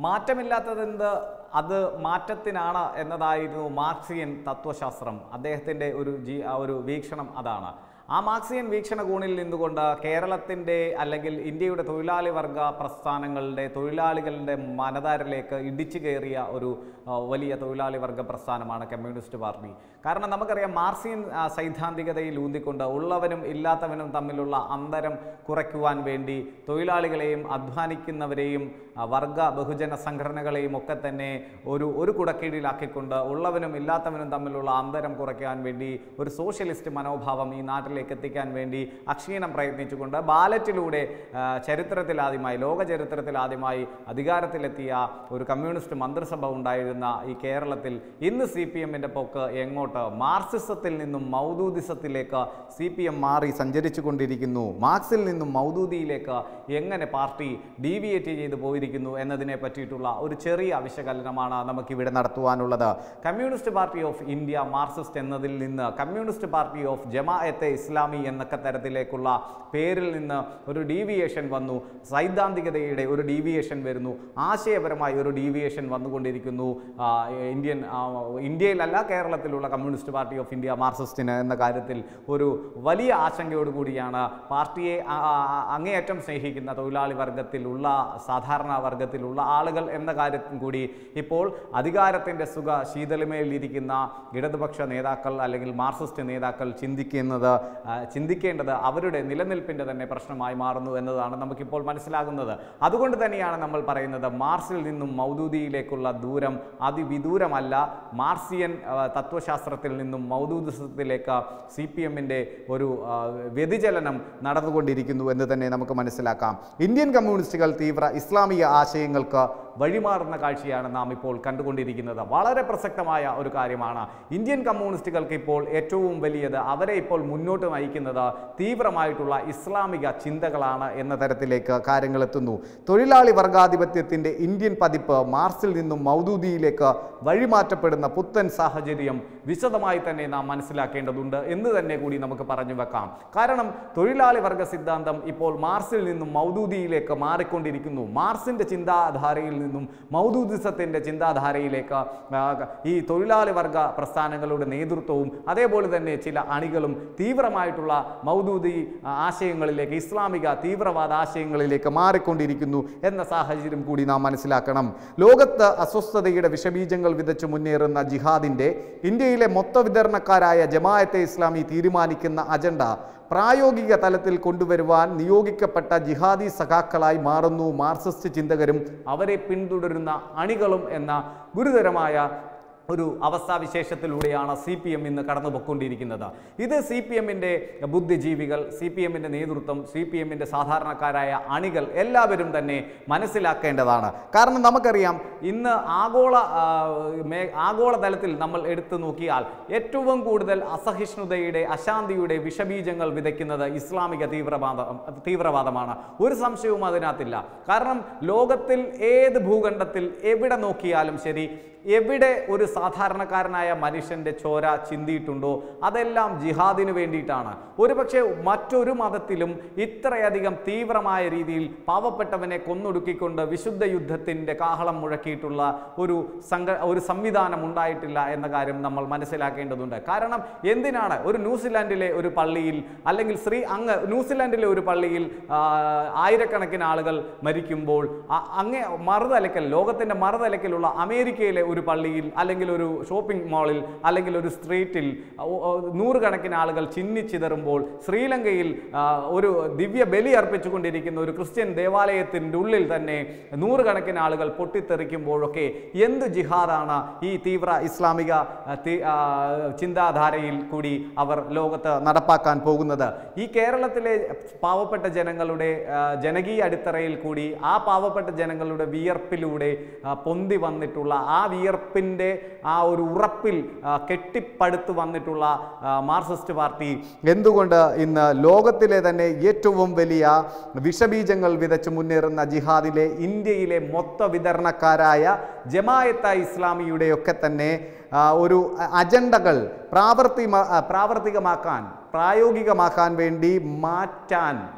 മാറ്റമില്ലാത്തതെന്ത് അത് മാറ്റത്തിനാണ് എന്നതായിരുന്നു മാർക്സിയൻ തത്വശാസ്ത്രം അദ്ദേഹത്തിൻ്റെ ഒരു ജീ ആ ഒരു വീക്ഷണം അതാണ് ആ മാർക്സിയൻ വീക്ഷണകോണിൽ നിന്നുകൊണ്ട് കേരളത്തിൻ്റെ അല്ലെങ്കിൽ ഇന്ത്യയുടെ തൊഴിലാളി വർഗ പ്രസ്ഥാനങ്ങളുടെ തൊഴിലാളികളുടെ മനതാരിലേക്ക് ഇടിച്ചു കയറിയ ഒരു ആ, വലിയ തൊഴിലാളി വർഗ പ്രസ്ഥാനമാണ് കമ്മ്യൂണിസ്റ്റ് പാർട്ടി കാരണം നമുക്കറിയാം മാർക്സിയൻ ആ, സൈദ്ധാന്തികതയിൽ ഊന്നിക്കൊണ്ട് ഉള്ളവനും ഇല്ലാത്തവനും തമ്മിലുള്ള അന്തരം കുറയ്ക്കുവാൻ വേണ്ടി തൊഴിലാളികളെയും അധ്വാനിക്കുന്നവരെയും ആ, വർഗ ബഹുജന സംഘടനകളെയും ഒക്കെ തന്നെ ഒരു ഒരു കുടക്കീഴിലാക്കിക്കൊണ്ട് ഉള്ളവനും ഇല്ലാത്തവനും തമ്മിലുള്ള അന്തരം കുറയ്ക്കാൻ വേണ്ടി ഒരു സോഷ്യലിസ്റ്റ് മനോഭാവം ഈ നാട്ടിലേക്ക് എത്തിക്കാൻ വേണ്ടി അക്ഷീണം പ്രയത്നിച്ചുകൊണ്ട് ബാലറ്റിലൂടെ ആ, ചരിത്രത്തിൽ ആദ്യമായി ലോക ചരിത്രത്തിൽ ആദ്യമായി അധികാരത്തിലെത്തിയ ഒരു കമ്മ്യൂണിസ്റ്റ് മന്ത്രിസഭ ഉണ്ടായിരുന്ന ഈ കേരളത്തിൽ ഇന്ന് സി പി എമ്മിൻ്റെ പോക്ക് എങ്ങോട്ട് മാർക്സിസത്തിൽ നിന്നും മൗദൂദിസത്തിലേക്ക് സി പി എം മാറി സഞ്ചരിച്ചു കൊണ്ടിരിക്കുന്നു മാർക്സിൽ നിന്നും മൗദൂദിയിലേക്ക് എങ്ങനെ പാർട്ടി ഡീവിയേറ്റ് ചെയ്ത് പോയിരിക്കുന്നു എന്നതിനെ പറ്റിയിട്ടുള്ള ഒരു ചെറിയ വിശകലനമാണ് നമുക്കിവിടെ നടത്തുവാനുള്ളത് Communist party of India Marxist എന്നതിൽ നിന്ന് Communist party of Jamaate Islami എന്നൊക്കെ തരത്തിലേക്കുള്ള പേരിൽ നിന്ന് ഒരു ഡീവിയേഷൻ വന്നു സൈദ്ധാന്തികതയുടെ ഒരു ഡീവിയേഷൻ വരുന്നു ആശയപരമായി ഒരു ഡീവിയേഷൻ വന്നുകൊണ്ടിരിക്കുന്നു ആ, ഇന്ത്യൻ ആ, ഇന്ത്യയിലല്ല കേരളത്തിലുള്ള കമ്മ്യൂണിസ്റ്റ് പാർട്ടി ഓഫ് ഇന്ത്യ മാർക്സിസ്റ്റിന് എന്ന കാര്യത്തിൽ ഒരു വലിയ ആശങ്കയോടുകൂടിയാണ് പാർട്ടിയെ ആ, ആ, ആ, അങ്ങേയറ്റം സ്നേഹിക്കുന്ന തൊഴിലാളി വർഗത്തിലുള്ള സാധാരണ വർഗത്തിലുള്ള ആളുകൾ എന്ന കാര്യത്തിൽ കൂടി ഇപ്പോൾ അധികാരത്തിൻ്റെ സുഖ ശീതളിമയിലിരിക്കുന്ന ഇടതുപക്ഷ നേതാക്കൾ അല്ലെങ്കിൽ മാർക്സിസ്റ്റ് നേതാക്കൾ ചിന്തിക്കുന്നത് ആ, ചിന്തിക്കേണ്ടത് അവരുടെ നിലനിൽപ്പിൻ്റെ തന്നെ പ്രശ്നമായി മാറുന്നു എന്നതാണ് നമുക്കിപ്പോൾ മനസ്സിലാകുന്നത് അതുകൊണ്ട് തന്നെയാണ് നമ്മൾ പറയുന്നത് മാർസിൽ നിന്നും മൗദൂദിയിലേക്കുള്ള ദൂരം അതിവിദൂരമല്ല മാർസിയൻ ആ, തത്വശാസ്ത്രത്തിൽ നിന്നും മൗദൂദിസത്തിലേക്ക് സി പി എമ്മിൻ്റെ ഒരു ആ, വ്യതിചലനം നടന്നുകൊണ്ടിരിക്കുന്നു എന്ന് തന്നെ നമുക്ക് മനസ്സിലാക്കാം ഇന്ത്യൻ കമ്മ്യൂണിസ്റ്റുകൾ തീവ്ര ഇസ്ലാമിക ആശയങ്ങൾക്ക് വഴിമാറുന്ന കാഴ്ചയാണ് നാം ഇപ്പോൾ കണ്ടുകൊണ്ടിരിക്കുന്നത് വളരെ പ്രസക്തമായ ഒരു കാര്യമാണ് ഇന്ത്യൻ കമ്മ്യൂണിസ്റ്റുകൾക്ക് ഇപ്പോൾ ഏറ്റവും വലിയത് അവരെ ഇപ്പോൾ മുന്നോട്ട് നയിക്കുന്നത് തീവ്രമായിട്ടുള്ള ഇസ്ലാമിക ചിന്തകളാണ് എന്ന തരത്തിലേക്ക് കാര്യങ്ങൾ എത്തുന്നു തൊഴിലാളി വർഗാധിപത്യത്തിൻ്റെ ഇന്ത്യൻ പതിപ്പ് മാർസിൽ നിന്നും മൗദൂദിയിലേക്ക് വഴിമാറ്റപ്പെടുന്ന പുത്തൻ സാഹചര്യം വിശദമായി തന്നെ നാം മനസ്സിലാക്കേണ്ടതുണ്ട് എന്ന് തന്നെ കൂടി നമുക്ക് പറഞ്ഞു വെക്കാം കാരണം തൊഴിലാളി വർഗ സിദ്ധാന്തം ഇപ്പോൾ മാർസിൽ നിന്നും മൗദൂദിയിലേക്ക് മാറിക്കൊണ്ടിരിക്കുന്നു മാർസിൻ്റെ ചിന്താധാരയിൽ നിന്നും മൗദൂദിസത്തിൻ്റെ ചിന്താധാരയിലേക്ക് ആ, ഈ തൊഴിലാളി വർഗ പ്രസ്ഥാനങ്ങളുടെ നേതൃത്വവും അതേപോലെ തന്നെ ചില അണികളും തീവ്രമായിട്ടുള്ള മൗദൂദി ആ, ആശയങ്ങളിലേക്ക് ഇസ്ലാമിക തീവ്രവാദ ആശയങ്ങളിലേക്ക് മാറിക്കൊണ്ടിരിക്കുന്നു എന്ന സാഹചര്യം കൂടി നാം മനസ്സിലാക്കണം ലോകത്ത് അസ്വസ്ഥതയുടെ വിഷബീജങ്ങൾ വിതച്ച് മുന്നേറുന്ന ജിഹാദിൻ്റെ ഇന്ത്യയിലെ മൊത്ത വിതരണക്കാരായ ജമാഅത്തെ ഇസ്ലാമി തീരുമാനിക്കുന്ന അജണ്ട പ്രായോഗിക തലത്തിൽ കൊണ്ടുവരുവാൻ നിയോഗിക്കപ്പെട്ട ജിഹാദി സഖാക്കളായി മാറുന്നു മാർക്സിസ്റ്റ് ചിന്തകരും അവരെ പിന്തുടരുന്ന അണികളും എന്ന ഗുരുതരമായ ഒരു അവസ്ഥാവിശേഷത്തിലൂടെയാണ് സി പി എം ഇന്ന് കടന്നു പൊയ്ക്കൊണ്ടിരിക്കുന്നത് ഇത് സി പി എമ്മിൻ്റെ ബുദ്ധിജീവികൾ സി പി എമ്മിൻ്റെ നേതൃത്വം സി പി എമ്മിൻ്റെ സാധാരണക്കാരായ അണികൾ എല്ലാവരും തന്നെ മനസ്സിലാക്കേണ്ടതാണ് കാരണം നമുക്കറിയാം ഇന്ന് ആഗോള ആ, മേ ആഗോളതലത്തിൽ നമ്മൾ എടുത്തു നോക്കിയാൽ ഏറ്റവും കൂടുതൽ അസഹിഷ്ണുതയുടെ അശാന്തിയുടെ വിഷബീജങ്ങൾ വിതയ്ക്കുന്നത് ഇസ്ലാമിക തീവ്രവാദ തീവ്രവാദമാണ് ഒരു സംശയവും അതിനകത്തില്ല കാരണം ലോകത്തിൽ ഏത് ഭൂഖണ്ഡത്തിൽ എവിടെ നോക്കിയാലും ശരി എവിടെ ഒരു സാധാരണക്കാരനായ മനുഷ്യൻ്റെ ചോര ചിന്തിയിട്ടുണ്ടോ അതെല്ലാം ജിഹാദിന് വേണ്ടിയിട്ടാണ് ഒരുപക്ഷെ മറ്റൊരു മതത്തിലും ഇത്രയധികം തീവ്രമായ രീതിയിൽ പാവപ്പെട്ടവനെ കൊന്നൊടുക്കിക്കൊണ്ട് വിശുദ്ധ യുദ്ധത്തിൻ്റെ കാഹളം മുഴക്കിയിട്ടുള്ള ഒരു സംഘ ഒരു സംവിധാനം ഉണ്ടായിട്ടില്ല എന്ന കാര്യം നമ്മൾ മനസ്സിലാക്കേണ്ടതുണ്ട് കാരണം എന്തിനാണ് ഒരു ന്യൂസിലാൻഡിലെ ഒരു പള്ളിയിൽ അല്ലെങ്കിൽ ശ്രീ അങ്ങ് ന്യൂസിലാൻഡിലെ ഒരു പള്ളിയിൽ ആ, ആയിരക്കണക്കിന് ആളുകൾ മരിക്കുമ്പോൾ അ- അങ്ങേ മറുതലക്കൽ ലോകത്തിൻ്റെ മറുതലക്കലുള്ള അമേരിക്കയിലെ ഒരു പള്ളിയിൽ അല്ലെങ്കിൽ ഒരു ഷോപ്പിംഗ് മാളിൽ അല്ലെങ്കിൽ ഒരു സ്ട്രീറ്റിൽ ഒ- ഒ- നൂറുകണക്കിന് ആളുകൾ ചിന്നിച്ചിതറുമ്പോൾ ശ്രീലങ്കയിൽ ആ, ഒരു ദിവ്യ ബലി അർപ്പിച്ചുകൊണ്ടിരിക്കുന്ന ഒരു ക്രിസ്ത്യൻ ദേവാലയത്തിൻ്റെ ഉള്ളിൽ തന്നെ നൂറുകണക്കിന് ആളുകൾ പൊട്ടിത്തെറിക്കുമ്പോഴൊക്കെ എന്ത് ജിഹാദാണ് ഈ തീവ്ര ഇസ്ലാമിക ആ, തി- ആ, ചിന്താധാരയിൽ കൂടി അവർ ലോകത്ത് നടപ്പാക്കാൻ പോകുന്നത് ഈ കേരളത്തിലെ പാവപ്പെട്ട ജനങ്ങളുടെ ആ, ജനകീയ അടിത്തറയിൽ കൂടി ആ പാവപ്പെട്ട ജനങ്ങളുടെ വിയർപ്പിലൂടെ ആ, പൊന്തി വന്നിട്ടുള്ള ആ വിയർപ്പിൻ്റെ ആ ഒരു ഉറപ്പിൽ ആ, കെട്ടിപ്പടുത്ത് വന്നിട്ടുള്ള ആ, മാർക്സിസ്റ്റ് പാർട്ടി എന്തുകൊണ്ട് ഇന്ന് ലോകത്തിലെ തന്നെ ഏറ്റവും വലിയ വിഷബീജങ്ങൾ വിതച്ച് മുന്നേറുന്ന ജിഹാദിലെ ഇന്ത്യയിലെ മൊത്ത വിതരണക്കാരായ ജമായത്ത ഇസ്ലാമിയുടെയൊക്കെ തന്നെ ആ, ഒരു അജണ്ടകൾ പ്രാവർത്തി പ്രാവർത്തികമാക്കാൻ പ്രായോഗികമാക്കാൻ വേണ്ടി മാറ്റാൻ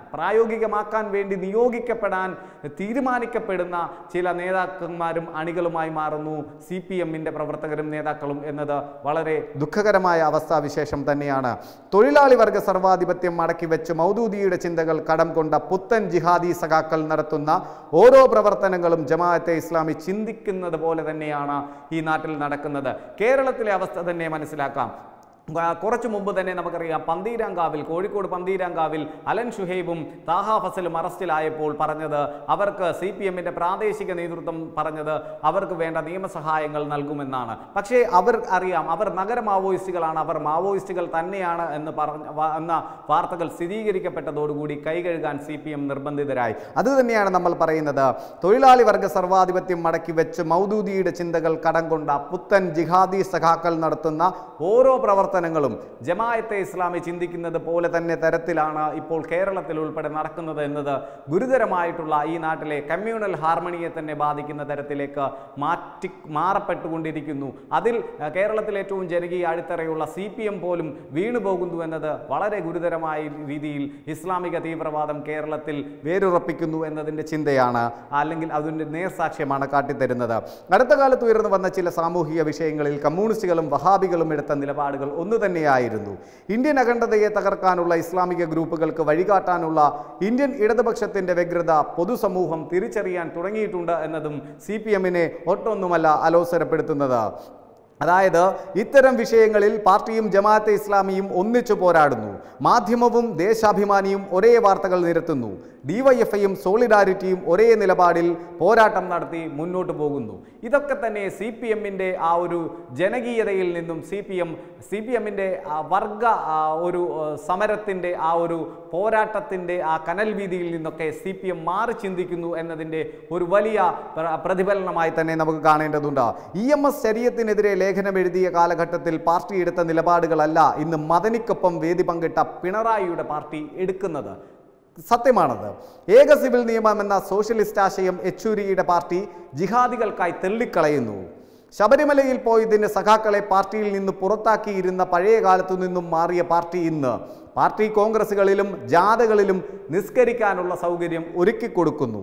പ്രായോഗികമാക്കാൻ വേണ്ടി നിയോഗിക്കപ്പെടാൻ തീരുമാനിക്കപ്പെടുന്ന ചില നേതാക്കന്മാരും അണികളുമായി മാറുന്നു സി പി എമ്മിൻ്റെ പ്രവർത്തകരും നേതാക്കളും എന്നത് വളരെ ദുഃഖകരമായ അവസ്ഥാവിശേഷം തന്നെയാണ് തൊഴിലാളി വർഗ സർവാധിപത്യം മടക്കി വെച്ച് മൗദൂദിയുടെ ചിന്തകൾ കടം കൊണ്ട പുത്തൻ ജിഹാദി സഖാക്കൾ നടത്തുന്ന ഓരോ പ്രവർത്തനങ്ങളും ജമാഅത്തെ ഇസ്ലാമി ചിന്തിക്കുന്നത് പോലെ തന്നെയാണ് ഈ നാട്ടിൽ നടക്കുന്നത് കേരളത്തിലെ അവസ്ഥ തന്നെ മനസ്സിലാക്കാം ആ, കുറച്ചു മുമ്പ് തന്നെ നമുക്കറിയാം പന്തീരാങ്കാവിൽ കോഴിക്കോട് പന്തീരാങ്കാവിൽ അലൻ ഷുഹൈബും താഹ ഫസലും അറസ്റ്റിലായപ്പോൾ പറഞ്ഞത് അവർക്ക് സി പി എമ്മിൻ്റെ പ്രാദേശിക നേതൃത്വം പറഞ്ഞത് അവർക്ക് വേണ്ട നിയമസഹായങ്ങൾ നൽകുമെന്നാണ് പക്ഷേ അവർ അറിയാം അവർ നഗര മാവോയിസ്റ്റുകളാണ് അവർ മാവോയിസ്റ്റുകൾ തന്നെയാണ് എന്ന് പറഞ്ഞ വ- എന്ന വാർത്തകൾ സ്ഥിരീകരിക്കപ്പെട്ടതോടുകൂടി കൈകഴുകാൻ സി പി എം നിർബന്ധിതരായി അത് തന്നെയാണ് നമ്മൾ പറയുന്നത് തൊഴിലാളി വർഗ സർവാധിപത്യം മടക്കി വെച്ച് മൗദൂദിയുടെ ചിന്തകൾ കടം കൊണ്ട പുത്തൻ ജിഹാദി സഖാക്കൾ നടത്തുന്ന ഓരോ പ്രവർത്തനങ്ങളും ജമായത്തെ ഇസ്ലാമി ചിന്തിക്കുന്നത് പോലെ തന്നെ തരത്തിലാണ് ഇപ്പോൾ കേരളത്തിൽ ഉൾപ്പെടെ നടക്കുന്നത് എന്നത് ഗുരുതരമായിട്ടുള്ള ഈ നാട്ടിലെ കമ്മ്യൂണൽ ഹാർമണിയെ തന്നെ ബാധിക്കുന്ന തരത്തിലേക്ക് മാറ്റി മാറപ്പെട്ടുകൊണ്ടിരിക്കുന്നു അതിൽ അഹ്, കേരളത്തിൽ ഏറ്റവും ജനകീയ അടിത്തറയുള്ള സി പി എം പോലും വീണു പോകുന്നു എന്നത് വളരെ ഗുരുതരമായ രീതിയിൽ ഇസ്ലാമിക തീവ്രവാദം കേരളത്തിൽ വേരുറപ്പിക്കുന്നു എന്നതിൻ്റെ ചിന്തയാണ് അല്ലെങ്കിൽ അതിൻ്റെ നേർസാക്ഷ്യമാണ് കാട്ടിത്തരുന്നത് അടുത്ത കാലത്ത് ഉയർന്നു വന്ന ചില സാമൂഹിക വിഷയങ്ങളിൽ കമ്മ്യൂണിസ്റ്റുകളും വഹാബികളും എടുത്ത നിലപാടുകൾ ഒന്നു തന്നെയായിരുന്നു ഇന്ത്യൻ അഖണ്ഡതയെ തകർക്കാനുള്ള ഇസ്ലാമിക ഗ്രൂപ്പുകൾക്ക് വഴികാട്ടാനുള്ള ഇന്ത്യൻ ഇടതുപക്ഷത്തിന്റെ വ്യഗ്രത പൊതുസമൂഹം തിരിച്ചറിയാൻ തുടങ്ങിയിട്ടുണ്ട് എന്നതും സി പി എമ്മിനെ ഒട്ടൊന്നുമല്ല അലോസരപ്പെടുത്തുന്നത് അതായത് ഇത്തരം വിഷയങ്ങളിൽ പാർട്ടിയും ജമാഅത്തെ ഇസ്ലാമിയും ഒന്നിച്ചു പോരാടുന്നു മാധ്യമവും ദേശാഭിമാനിയും ഒരേ വാർത്തകൾ നിരത്തുന്നു ഡിവൈഎഫ്ഐയും സോളിഡാരിറ്റിയും ഒരേ നിലപാടിൽ പോരാട്ടം നടത്തി മുന്നോട്ട് പോകുന്നു ഇതൊക്കെ തന്നെ സി പി എമ്മിൻ്റെ ആ ഒരു ജനകീയതയിൽ നിന്നും C P M C P എമ്മിൻ്റെ വർഗ ആ, ഒരു സമരത്തിൻ്റെ ആ ഒരു പോരാട്ടത്തിൻ്റെ ആ കനൽ വീതിയിൽ നിന്നൊക്കെ സി പി എം മാറി ചിന്തിക്കുന്നു എന്നതിൻ്റെ ഒരു വലിയ പ്ര- പ്രതിഫലനമായി തന്നെ നമുക്ക് കാണേണ്ടതുണ്ട് ഇ എം എസ് ശരീരത്തിനെതിരെ ലേഖനം എഴുതിയ കാലഘട്ടത്തിൽ പാർട്ടി എടുത്ത നിലപാടുകളല്ല ഇന്ന് മദനിക്കൊപ്പം വേദി പങ്കിട്ട പിണറായിയുടെ പാർട്ടി എടുക്കുന്നത് സത്യമാണത് ഏക സിവിൽ നിയമം എന്ന സോഷ്യലിസ്റ്റ് ആശയം യെച്ചൂരിയുടെ പാർട്ടി ജിഹാദികൾക്കായി തെള്ളിക്കളയുന്നു ശബരിമലയിൽ പോയതിന് സഖാക്കളെ പാർട്ടിയിൽ നിന്ന് പുറത്താക്കിയിരുന്ന പഴയ കാലത്തു നിന്നും മാറിയ പാർട്ടി ഇന്ന് പാർട്ടി കോൺഗ്രസുകളിലും ജാഥകളിലും നിസ്കരിക്കാനുള്ള സൗകര്യം ഒരുക്കിക്കൊടുക്കുന്നു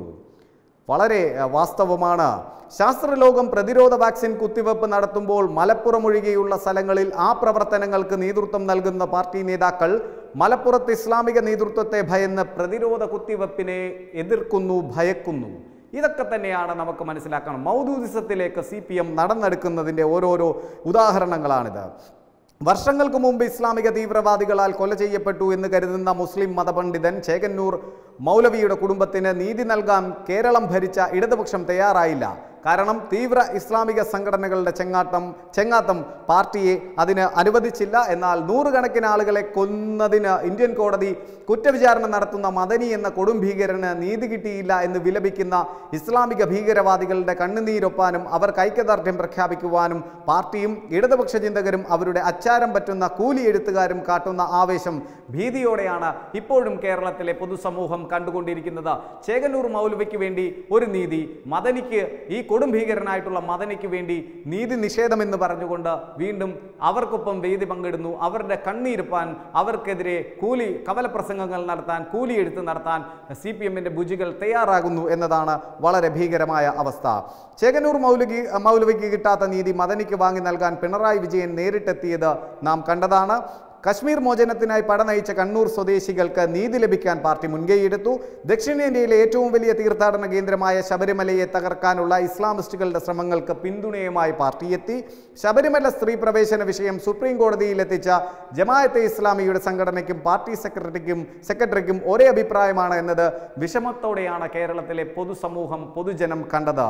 വളരെ അഹ്, വാസ്തവമാണ് ശാസ്ത്രലോകം പ്രതിരോധ വാക്സിൻ കുത്തിവെപ്പ് നടത്തുമ്പോൾ മലപ്പുറം ഒഴികെയുള്ള സ്ഥലങ്ങളിൽ ആ പ്രവർത്തനങ്ങൾക്ക് നേതൃത്വം നൽകുന്ന പാർട്ടി നേതാക്കൾ മലപ്പുറത്ത് ഇസ്ലാമിക നേതൃത്വത്തെ ഭയന്ന് പ്രതിരോധ കുത്തിവെപ്പിനെ എതിർക്കുന്നു ഭയക്കുന്നു ഇതൊക്കെ തന്നെയാണ് നമുക്ക് മനസ്സിലാക്കണം മൗദൂദിസത്തിലേക്ക് സി പി എം നടന്നെടുക്കുന്നതിൻ്റെ ഓരോരോ ഉദാഹരണങ്ങളാണിത് വർഷങ്ങൾക്ക് മുമ്പ് ഇസ്ലാമിക തീവ്രവാദികളാൽ കൊല ചെയ്യപ്പെട്ടു എന്ന് കരുതുന്ന മുസ്ലിം മതപണ്ഡിതൻ ചേകന്നൂർ മൗലവിയുടെ കുടുംബത്തിന് നീതി നൽകാൻ കേരളം ഭരിച്ച ഇടതുപക്ഷം തയ്യാറായില്ല കാരണം തീവ്ര ഇസ്ലാമിക സംഘടനകളുടെ ചെങ്ങാട്ടം ചെങ്ങാത്തം പാർട്ടിയെ അതിന് അനുവദിച്ചില്ല എന്നാൽ നൂറുകണക്കിന് ആളുകളെ കൊന്നതിന് ഇന്ത്യൻ കോടതി കുറ്റവിചാരണ നടത്തുന്ന മദനി എന്ന കൊടും ഭീകരന് നീതി കിട്ടിയില്ല എന്ന് വിലപിക്കുന്ന ഇസ്ലാമിക ഭീകരവാദികളുടെ കണ്ണുനീരൊപ്പാനും അവർക്ക് ഐക്യദാർഢ്യം പ്രഖ്യാപിക്കുവാനും പാർട്ടിയും ഇടതുപക്ഷ ചിന്തകരും അവരുടെ അച്ചാരം പറ്റുന്ന കൂലി എഴുത്തുകാരും കാട്ടുന്ന ആവേശം ഭീതിയോടെയാണ് ഇപ്പോഴും കേരളത്തിലെ പൊതുസമൂഹം കണ്ടുകൊണ്ടിരിക്കുന്നത് ചേകന്നൂർ മൗലവിക്ക് വേണ്ടി ഒരു നീതി മദനിക്ക് ഈ കൊടും ഭീകരനായിട്ടുള്ള മദനിക്ക് വേണ്ടി നീതി നിഷേധം എന്ന് പറഞ്ഞുകൊണ്ട് വീണ്ടും അവർക്കൊപ്പം വേദി പങ്കിടുന്നു അവരുടെ കണ്ണീരുപ്പാൻ അവർക്കെതിരെ കൂലി കവലപ്രസംഗങ്ങൾ നടത്താൻ കൂലി എഴുത്ത് നടത്താൻ സി പി എമ്മിൻ്റെ ഭുജികൾ തയ്യാറാകുന്നു എന്നതാണ് വളരെ ഭീകരമായ അവസ്ഥ ചേകന്നൂർ മൗലികി മൗലവിക്ക് കിട്ടാത്ത നീതി മദനിക്ക് വാങ്ങി നൽകാൻ പിണറായി വിജയൻ നേരിട്ടെത്തിയത് നാം കണ്ടതാണ് കശ്മീർ മോചനത്തിനായി പട നയിച്ച കണ്ണൂർ സ്വദേശികൾക്ക് നീതി ലഭിക്കാൻ പാർട്ടി മുൻകൈയെടുത്തു ദക്ഷിണേന്ത്യയിലെ ഏറ്റവും വലിയ തീർത്ഥാടന കേന്ദ്രമായ ശബരിമലയെ തകർക്കാനുള്ള ഇസ്ലാമിസ്റ്റുകളുടെ ശ്രമങ്ങൾക്ക് പിന്തുണയുമായി പാർട്ടി എത്തി ശബരിമല സ്ത്രീ പ്രവേശന വിഷയം സുപ്രീം കോടതിയിൽ എത്തിച്ച ജമാഅത്തെ ഇസ്ലാമിയുടെ സംഘടനയ്ക്കും പാർട്ടി സെക്രട്ടറിക്കും സെക്രട്ടറിക്കും ഒരേ അഭിപ്രായമാണ് എന്നത് വിഷമത്തോടെയാണ് കേരളത്തിലെ പൊതുസമൂഹം പൊതുജനം കണ്ടത്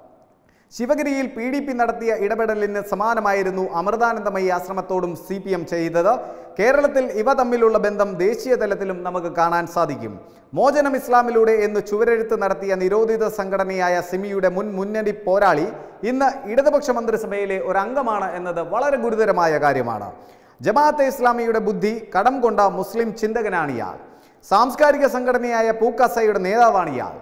ശിവഗിരിയിൽ പി ഡി പി നടത്തിയ ഇടപെടലിന് സമാനമായിരുന്നു അമൃതാനന്ദമയി ആശ്രമത്തോടും സി പി എം ചെയ്തത് കേരളത്തിൽ ഇവ തമ്മിലുള്ള ബന്ധം ദേശീയ തലത്തിലും നമുക്ക് കാണാൻ സാധിക്കും മോചനം ഇസ്ലാമിലൂടെ എന്ന് ചുവരെഴുത്ത് നടത്തിയ നിരോധിത സംഘടനയായ സിമിയുടെ മുൻ മുന്നണി പോരാളി ഇന്ന് ഇടതുപക്ഷ മന്ത്രിസഭയിലെ ഒരു അംഗമാണ് എന്നത് വളരെ ഗുരുതരമായ കാര്യമാണ് ജമാഅത്തെ ഇസ്ലാമിയുടെ ബുദ്ധി കടം കൊണ്ട മുസ്ലിം ചിന്തകനാണ് ഇയാൾ സാംസ്കാരിക സംഘടനയായ പൂക്കസയുടെ നേതാവാണ് ഇയാൾ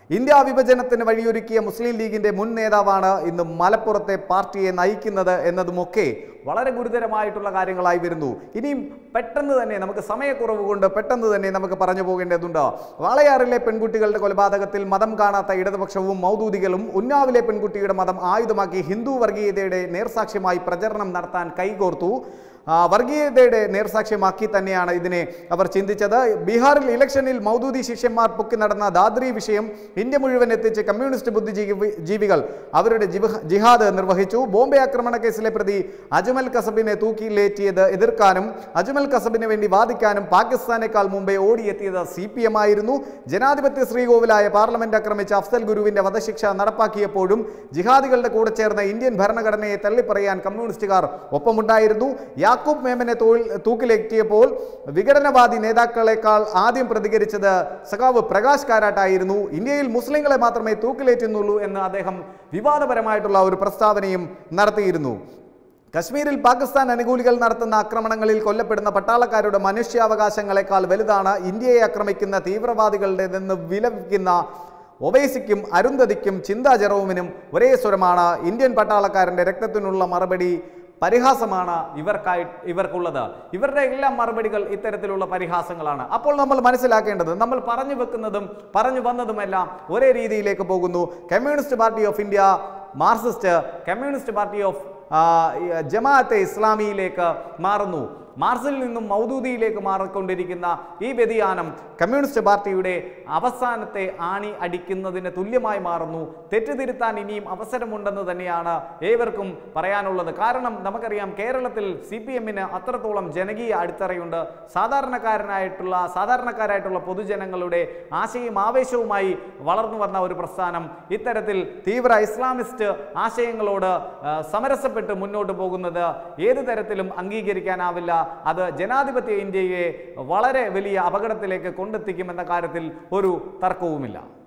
ഇന്ത്യ വിഭജനത്തിന് വഴിയൊരുക്കിയ മുസ്ലിം ലീഗിന്റെ മുൻ നേതാവാണ് ഇന്ന് മലപ്പുറത്തെ പാർട്ടിയെ നയിക്കുന്നത് എന്നതുമൊക്കെ വളരെ ഗുരുതരമായിട്ടുള്ള കാര്യങ്ങളായി വരുന്നു ഇനിയും പെട്ടെന്ന് തന്നെ നമുക്ക് സമയക്കുറവ് കൊണ്ട് പെട്ടെന്ന് തന്നെ നമുക്ക് പറഞ്ഞു പോകേണ്ടതുണ്ട് വാളയാറിലെ പെൺകുട്ടികളുടെ കൊലപാതകത്തിൽ മതം കാണാത്ത ഇടതുപക്ഷവും മൗദൂദികളും ഉന്നാവിലെ പെൺകുട്ടിയുടെ മതം ആയുധമാക്കി ഹിന്ദു വർഗീയതയുടെ നേർസാക്ഷ്യമായി പ്രചരണം നടത്താൻ കൈകോർത്തു ആ, വർഗീയതയുടെ നേർസാക്ഷ്യമാക്കി തന്നെയാണ് ഇതിനെ അവർ ചിന്തിച്ചത് ബീഹാറിൽ ഇലക്ഷനിൽ മൗദൂദി ശിഷ്യന്മാർ പൊക്കി നടന്ന ദാദ്രി വിഷയം ഇന്ത്യ മുഴുവൻ എത്തിച്ച് കമ്മ്യൂണിസ്റ്റ് ബുദ്ധിജീവി ജീവികൾ അവരുടെ ജിബ്- ജിഹാദ് നിർവഹിച്ചു ബോംബെ ആക്രമണ കേസിലെ പ്രതി അജ്മൽ കസബിനെ തൂക്കിലേറ്റിയത് എതിർക്കാനും അജ്മൽ കസബിന് വേണ്ടി വാദിക്കാനും പാകിസ്ഥാനേക്കാൾ മുമ്പേ ഓടിയെത്തിയത് സി പി എം ആയിരുന്നു ജനാധിപത്യ ശ്രീകോവിലായ പാർലമെന്റ് ആക്രമിച്ച അഫ്സൽ ഗുരുവിന്റെ വധശിക്ഷ നടപ്പാക്കിയപ്പോഴും ജിഹാദികളുടെ കൂടെ ചേർന്ന ഇന്ത്യൻ ഭരണഘടനയെ തള്ളിപ്പറയാൻ കമ്മ്യൂണിസ്റ്റുകാർ ഒപ്പമുണ്ടായിരുന്നു യാക്കൂബ് മേമനെ തോൾ തൂക്കിലെത്തിയപ്പോൾ വിഘടനവാദി നേതാക്കളെക്കാൾ ആദ്യം പ്രതികരിച്ചത് സഖാവ് പ്രകാശ് കാരാട്ടായിരുന്നു ഇന്ത്യയിൽ മുസ്ലിങ്ങളെ മാത്രമേ തൂക്കിലേറ്റുന്നുള്ളൂ എന്ന് അദ്ദേഹം വിവാദപരമായിട്ടുള്ള ഒരു പ്രസ്താവനയും നടത്തിയിരുന്നു കശ്മീരിൽ പാകിസ്ഥാൻ അനുകൂലികൾ നടത്തുന്ന ആക്രമണങ്ങളിൽ കൊല്ലപ്പെടുന്ന പട്ടാളക്കാരുടെ മനുഷ്യാവകാശങ്ങളെക്കാൾ വലുതാണ് ഇന്ത്യയെ ആക്രമിക്കുന്ന തീവ്രവാദികളുടേതെന്ന് വിലപിക്കുന്ന ഒവൈസിക്കും അരുന്ധതിക്കും ചിന്താ ജെറോമിനും ഒരേ സ്വരമാണ് ഇന്ത്യൻ പട്ടാളക്കാരൻ്റെ രക്തത്തിനുള്ള മറുപടി പരിഹാസമാണ് ഇവർക്കായി ഇവർക്കുള്ളത് ഇവരുടെ എല്ലാം മറുപടികൾ ഇത്തരത്തിലുള്ള പരിഹാസങ്ങളാണ് അപ്പോൾ നമ്മൾ മനസ്സിലാക്കേണ്ടത് നമ്മൾ പറഞ്ഞു വെക്കുന്നതും പറഞ്ഞു വന്നതുമെല്ലാം ഒരേ രീതിയിലേക്ക് പോകുന്നു communist party of India Marxist communist party of ആ, ഈ ജമാഅത്തെ ഇസ്ലാമിയിലേക്ക് മാറുന്നു മാർസിൽ നിന്നും മൗദൂദിയിലേക്ക് മാറിക്കൊണ്ടിരിക്കുന്ന ഈ വ്യതിയാനം കമ്മ്യൂണിസ്റ്റ് പാർട്ടിയുടെ അവസാനത്തെ ആണി അടിക്കുന്നതിന് തുല്യമായി മാറുന്നു തെറ്റുതിരുത്താൻ ഇനിയും അവസരമുണ്ടെന്ന് തന്നെയാണ് ഏവർക്കും പറയാനുള്ളത് കാരണം നമുക്കറിയാം കേരളത്തിൽ സി പി എമ്മിന് അത്രത്തോളം ജനകീയ അടിത്തറയുണ്ട് സാധാരണക്കാരനായിട്ടുള്ള സാധാരണക്കാരായിട്ടുള്ള പൊതുജനങ്ങളുടെ ആശയും ആവേശവുമായി വളർന്നു വന്ന ഒരു പ്രസ്ഥാനം ഇത്തരത്തിൽ തീവ്ര ഇസ്ലാമിസ്റ്റ് ആശയങ്ങളോട് ആ, സമരസപ്പെട്ട് മുന്നോട്ട് പോകുന്നത് ഏത് തരത്തിലും അംഗീകരിക്കാനാവില്ല അത് ജനാധിപത്യ ഇന്ത്യയെ വളരെ വലിയ അപകടത്തിലേക്ക് കൊണ്ടെത്തിക്കുമെന്ന കാര്യത്തിൽ ഒരു തർക്കവുമില്ല